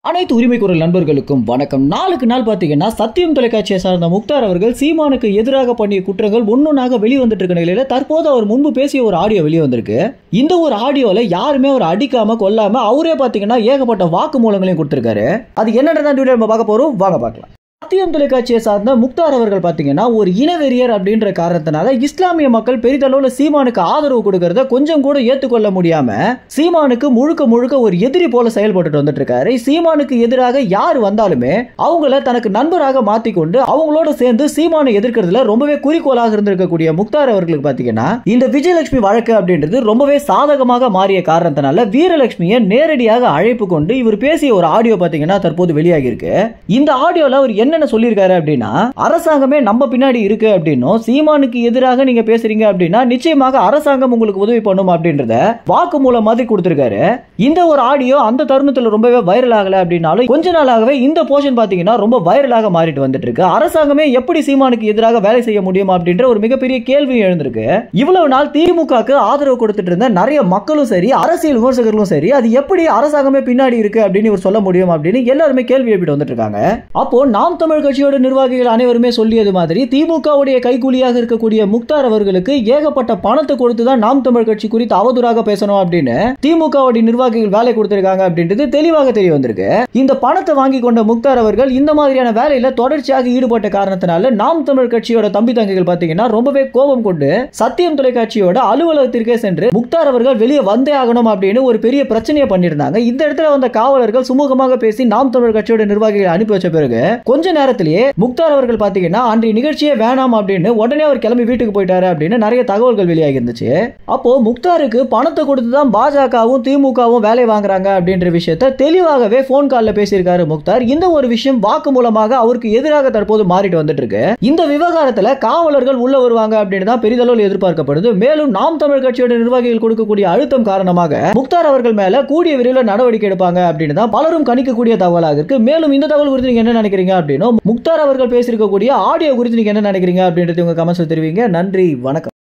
அனைத்து உரிமை குரல் நண்பர்களுக்கும் வணக்கம் நாளுக்கு நாள் பார்த்தீங்கன்னா சத்தியம் தொலைக்காட்சியை சார்ந்த முக்தார் அவர்கள் சீமானுக்கு எதிராக பண்ணிய குற்றங்கள் ஒன்னொன்னாக வெளிவந்துட்டு இருக்க நிலையில தற்போது அவர் முன்பு பேசிய ஒரு ஆடியோ வெளியே வந்திருக்கு இந்த ஒரு ஆடியோல யாருமே அவர் அடிக்காம கொல்லாம அவரே பார்த்தீங்கன்னா ஏகப்பட்ட வாக்கு மூலங்களையும் கொடுத்திருக்காரு அது என்னன்றதான் வீடியோ நம்ம பார்க்க போறோம் வாங்க பார்க்கலாம் சத்தியம் தொலைக்காட்சியை சார்ந்த முக்தார் அவர்கள் பார்த்தீங்கன்னா ஒரு இனவெறியர் அப்படின்ற காரணத்தினால இஸ்லாமிய மக்கள் பெரிதளவுல சீமானுக்கு ஆதரவு கொடுக்கறத கொஞ்சம் கூட ஏத்துக்கொள்ள முடியாம சீமானுக்கு முழுக்க முழுக்க ஒரு எதிரி போல செயல்பட்டுட்டு வந்துட்டு இருக்காரு சீமானுக்கு எதிராக யார் வந்தாலுமே அவங்கள தனக்கு நண்பராக மாத்திக்கொண்டு அவங்களோட சேர்ந்து சீமானை எதிர்க்கிறதுல ரொம்பவே குறிக்கோளாக இருந்திருக்கக்கூடிய முக்தார் அவர்களுக்கு பாத்தீங்கன்னா இந்த விஜயலட்சுமி வழக்கு அப்படின்றது ரொம்பவே சாதகமாக மாறிய காரணத்தினால வீரலட்சுமியை நேரடியாக அழைப்பு கொண்டு இவர் பேசிய ஒரு ஆடியோ பாத்தீங்கன்னா தற்போது வெளியாகி இருக்கு இந்த ஆடியோல அவர் என்னென்ன சொல்லியிருக்காரு அப்படின்னா அரசாங்கமே நம்ம பின்னாடி இருக்கு அப்படின்னும் சீமானுக்கு எதிராக நீங்க பேசுறீங்க அப்படின்னா நிச்சயமாக அரசாங்கம் உங்களுக்கு உதவி பண்ணும் அப்படின்றத வாக்கு மூலம் மாதிரி கொடுத்திருக்காரு இந்த ஒரு ஆடியோ அந்த தருணத்துல ரொம்பவே வைரல் ஆகல அப்படின்னாலும் கொஞ்ச நாளாகவே இந்த போர்ஷன் பாத்தீங்கன்னா ரொம்ப வைரலாக மாறிட்டு வந்துட்டு இருக்கு அரசாங்கமே எப்படி சீமானுக்கு எதிராக வேலை செய்ய முடியும் அப்படின்ற ஒரு மிகப்பெரிய கேள்வி எழுந்திருக்கு இவ்வளவு நாள் திமுகக்கு ஆதரவு கொடுத்துட்டு இருந்த நிறைய மக்களும் சரி அரசியல் விமர்சகர்களும் சரி அது எப்படி அரசாங்கமே பின்னாடி இருக்கு அப்படின்னு இவர் சொல்ல முடியும் அப்படின்னு எல்லாருமே கேள்வி எழுப்பிட்டு வந்துட்டு இருக்காங்க அப்போ நாம் தமிழ் கட்சியோட நிர்வாகிகள் அனைவருமே சொல்லியது மாதிரி திமுகவுடைய கைகூலியாக இருக்கக்கூடிய முக்தார் அவர்களுக்கு ஏகப்பட்ட பணத்தை கொடுத்து தான் நாம் தமிழ் கட்சி குறித்து அவதூறாக பேசணும் அப்படின்னு திமுகவுடைய நிர்வாகிகள் வேலை கொடுத்திருக்காங்க அப்படின்றது தெளிவாக தெரிய வந்திருக்கு இந்த பணத்தை வாங்கி கொண்ட முக்தார் அவர்கள் இந்த மாதிரியான வேலையில தொடர்ச்சியாக ஈடுபட்ட காரணத்தினால நாம் தமிழ் கட்சியோட தம்பி தங்கைகள் பாத்தீங்கன்னா ரொம்பவே கோபம் கொண்டு சத்தியம் தொலைக்காட்சியோட அலுவலகத்திற்கே சென்று முக்தார் அவர்கள் வெளியே வந்தே ஆகணும் அப்படின்னு ஒரு பெரிய பிரச்சனையை பண்ணியிருந்தாங்க இந்த இடத்துல வந்த காவலர்கள் சுமூகமாக பேசி நாம் தமிழ் கட்சியோட நிர்வாகிகளை அனுப்பி வச்ச பிறகு கொஞ்ச நேரத்திலேயே முக்தார் அவர்கள் பாத்தீங்கன்னா அன்றைய நிகழ்ச்சியே வேணாம் அப்படின்னு உடனே அவர் கிளம்பி வீட்டுக்கு போயிட்டாரு அப்படின்னு நிறைய தகவல்கள் வெளியாகி இருந்துச்சு அப்போ முக்தாருக்கு பணத்தை கொடுத்து தான் பாஜகவும் திமுகவும் வேலை வாங்குறாங்க அப்படின்ற விஷயத்த தெளிவாகவே போன் கால்ல பேசியிருக்காரு முக்தார் இந்த ஒரு விஷயம் வாக்கு மூலமாக அவருக்கு எதிராக தற்போது மாறிட்டு வந்துட்டு இருக்கு இந்த விவகாரத்துல காவலர்கள் உள்ள வருவாங்க அப்படின்னு தான் பெரிதளவில் எதிர்பார்க்கப்படுது மேலும் நாம் தமிழ் கட்சியோட நிர்வாகிகள் கொடுக்கக்கூடிய அழுத்தம் காரணமாக முக்தார் அவர்கள் மேல கூடிய விரைவில் நடவடிக்கை எடுப்பாங்க அப்படின்னு தான் பலரும் கணிக்கக்கூடிய தகவலாக இருக்கு மேலும் இந்த தகவல் குறித்து நீங்க என்ன நினைக்கிறீங்க அப்படின்னு முக்தார் அவர்கள் பேசியிருக்கக்கூடிய ஆடியோ குறித்து நீங்க என்ன நினைக்கிறீங்க அப்படின்றது உங்க கமெண்ட்ஸ் தெரிவிங்க நன்றி வணக்கம்